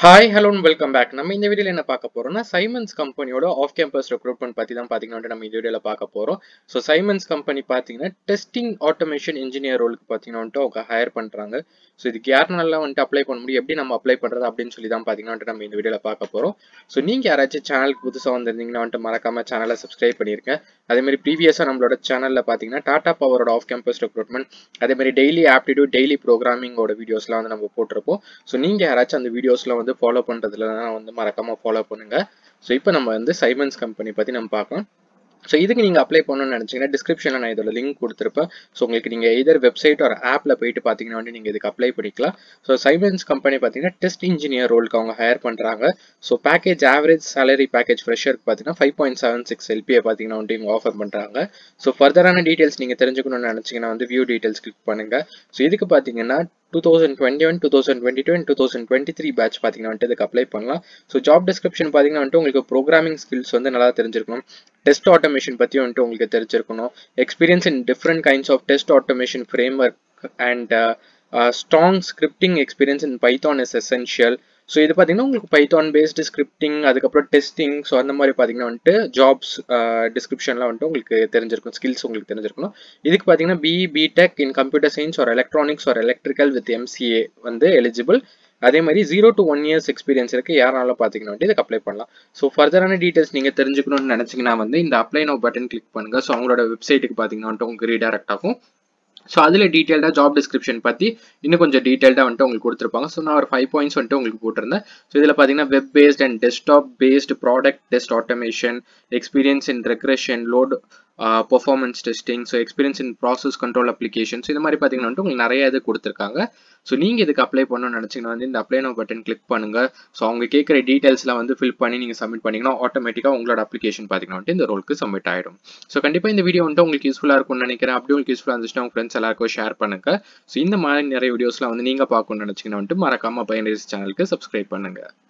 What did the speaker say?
hi hello welcome back நம்ம இந்த வீடியோல என்ன பார்க்க போறோம்னா சைமன்ஸ் கம்பெனியோட ஆஃப் கேம்பஸ் ரெக்ரூட்மெண்ட் பத்தி தான் பாத்தீங்கன்னா நம்ம இந்த வீடியோல பார்க்க போறோம் ஸோ சைமன்ஸ் கம்பெனி பாத்தீங்கன்னா டெஸ்டிங் ஆட்டோமேஷன் இன்ஜினியர் ரோலுக்கு பாத்தீங்கன்னா அவங்க ஹையர் பண்றாங்க ஸோ இதுக்கு யாருனால வந்துட்டு அப்ளை பண்ண முடியும் எப்படி நம்ம அப்ளை பண்றது அப்படின்னு சொல்லி தான் பாத்தீங்கன்னா நம்ம இந்த வீடியோல பார்க்க போறோம் ஸோ நீங்க யாராச்சும் சேனலுக்கு புதுசா வந்திருந்தீங்கன்னா வந்துட்டு மறக்காம சேனலை சப்ஸ்கிரைப் பண்ணிருங்க அதே மாதிரி ப்ரீவியஸா நம்மளோட சேனல்ல பாத்தீங்கன்னா டாடா பவரோட ஆஃப் கேம்பஸ் ரெக்ரூட்மெண்ட் அதே மாதிரி டெய்லி ஆப்டிடியூட் டெய்லி ப்ரோக்ராமிங்கோட வீடியோஸ்லாம் வந்து நம்ம போட்டிருப்போம் ஸோ நீங்க யாராச்சும் அந்த வீடியோஸ்ல வந்து ஃபாலோ பண்றதுல வந்து மறக்காம ஃபாலோ பண்ணுங்க ஸோ இப்போ நம்ம வந்து சைமன்ஸ் கம்பெனி பத்தி நம்ம பார்க்கலாம் ஸோ இதுக்கு நீங்கள் அப்ளை பண்ணணும்னு நினச்சிங்கன்னா டிஸ்கிரிப்ஷனில் நான் இதோட லிங்க் கொடுத்துருப்பேன் ஸோ உங்களுக்கு நீங்கள் எதர் வெப்சைட் ஒரு ஆப்பில் போயிட்டு பார்த்தீங்கன்னா வந்து நீங்கள் இதுக்கு அப்ளை பண்ணிக்கலாம் ஸோ சைமன்ஸ் கம்பெனி பார்த்தீங்கன்னா டெஸ்ட் இன்ஜினியர் ரோலுக்கு அவங்க ஹையர் பண்ணுறாங்க so package average salary package ஃப்ரெஷருக்கு பார்த்தீங்கன்னா ஃபைவ் பாயிண்ட் செவன் சிக்ஸ் எல்பியை பார்த்தீங்கன்னா வந்து இவங்க ஆஃபர் பண்ணுறாங்க ஸோ ஃபர்தரான டீட்டெயில்ஸ் நீங்கள் தெரிஞ்சுக்கணும்னு நினச்சிங்கன்னா வந்து வியூ டீட்டெயில்ஸ் கிளிக் பண்ணுங்கள் ஸோ இதுக்கு பார்த்தீங்கன்னா two thousand twenty one two thousand twenty two and two thousand twenty three batch பார்த்தீங்கன்னா வந்துட்டு இதுக்கு அப்ளை பண்ணலாம் ஸோ ஜாப் டிஸ்கிரிப்ஷன் பார்த்தீங்கன்னா வந்துட்டு உங்களுக்கு ப்ரோக்ராமிங் ஸ்கில்ஸ் வந்து நல்லா தெரிஞ்சிருக்கணும் டெஸ்ட் ஆட்டோமேஷன் பற்றி வந்துட்டு உங்களுக்கு தெரிஞ்சிருக்கணும் experience in different kinds of test automation framework and strong scripting experience in Python is essential so இது பார்த்தீங்கன்னா உங்களுக்கு பைத்தான் பேஸ்டு ஸ்கிரிப்டிங் அதுக்கப்புறம் டெஸ்டிங் ஸோ அந்த மாதிரி பார்த்தீங்கன்னா வந்துட்டு ஜாப்ஸ் டிஸ்கிரிப்ஷன்லாம் வந்துட்டு உங்களுக்கு தெரிஞ்சிருக்கும் ஸ்கில்ஸ் உங்களுக்கு தெரிஞ்சிருக்கணும் இதுக்கு பார்த்தீங்கன்னா BE BTech in computer science ஒரு எலக்ட்ரானிக்ஸ் ஒரு எலக்ட்ரிக்கல் வித் எம்சிஏ வந்து எலிஜிபிள் அதே மாதிரி zero to one years experience இருக்கு யாராலும் பார்த்தீங்கன்னா வந்துட்டு இதுக்கு அப்ளை பண்ணலாம் ஸோ ஃபர்தரான டீட்டெயில்ஸ் நீங்கள் தெரிஞ்சுக்கணும்னு நினச்சிங்கன்னா வந்து இந்த அப்ளை நோ பட்டன் கிளிக் பண்ணுங்க ஸோ அவங்களோட வெப்சைட்டுக்கு பார்த்தீங்கன்னா வந்துட்டு உங்களுக்கு ரீடைரக்ட் ஆகும் ஸோ அதில் டீட்டெயில்டாக ஜாப் டிஸ்கிரிப்ஷன் பற்றி இன்னும் கொஞ்சம் டீட்டெயில்டாக வந்துட்டு உங்களுக்கு கொடுத்துருப்பாங்க ஸோ நான் ஒரு ஃபைவ் பாயிண்ட்ஸ் வந்துட்டு உங்களுக்கு போட்டிருந்தேன் ஸோ இதில் பார்த்தீங்கன்னா web based and desktop based product test automation experience in regression load performance testing so experience in process control applications இது மாதிரி பார்த்தீங்கன்னா வந்துட்டு உங்களுக்கு நிறைய இது கொடுத்துருக்காங்க ஸோ நீங்கள் இதுக்கு அப்ளை பண்ணணும்னு நினச்சிங்கன்னா வந்து இந்த அப்ளை நோ பட்டன் கிளிக் பண்ணுங்கள் ஸோ அவங்க கேட்குற டீட்டெயில்ஸ்லாம் வந்து ஃபில் பண்ணி நீங்கள் சப்மிட் பண்ணிங்கன்னா ஆட்டோமேட்டிக்காக உங்களோட அப்ளிகேஷன் பார்த்தீங்கன்னா வந்துட்டு இந்த ரோலுக்கு சப்மிட் ஆகிடும் ஸோ கண்டிப்பாக இந்த வீடியோ வந்துட்டு உங்களுக்கு யூஸ்ஃபுல்லாக இருக்கும்னு நினைக்கிறேன் அப்படி உங்களுக்கு யூஸ்ஃபுல்லாக இருந்துச்சுன்னா உங்கள் ஃப்ரெண்ட்ஸ் எல்லாருக்கும் ஷேர் பண்ணுங்க ஸோ இந்த மாதிரி நிறைய வீடியோஸ்லாம் வந்து நீங்கள் பார்க்கணும்னு நினச்சிங்கன்னா வந்துட்டு மறக்காமல் பயனரிஸ் சேனலுக்கு சப்ஸ்கிரைப் பண்ணுங்கள்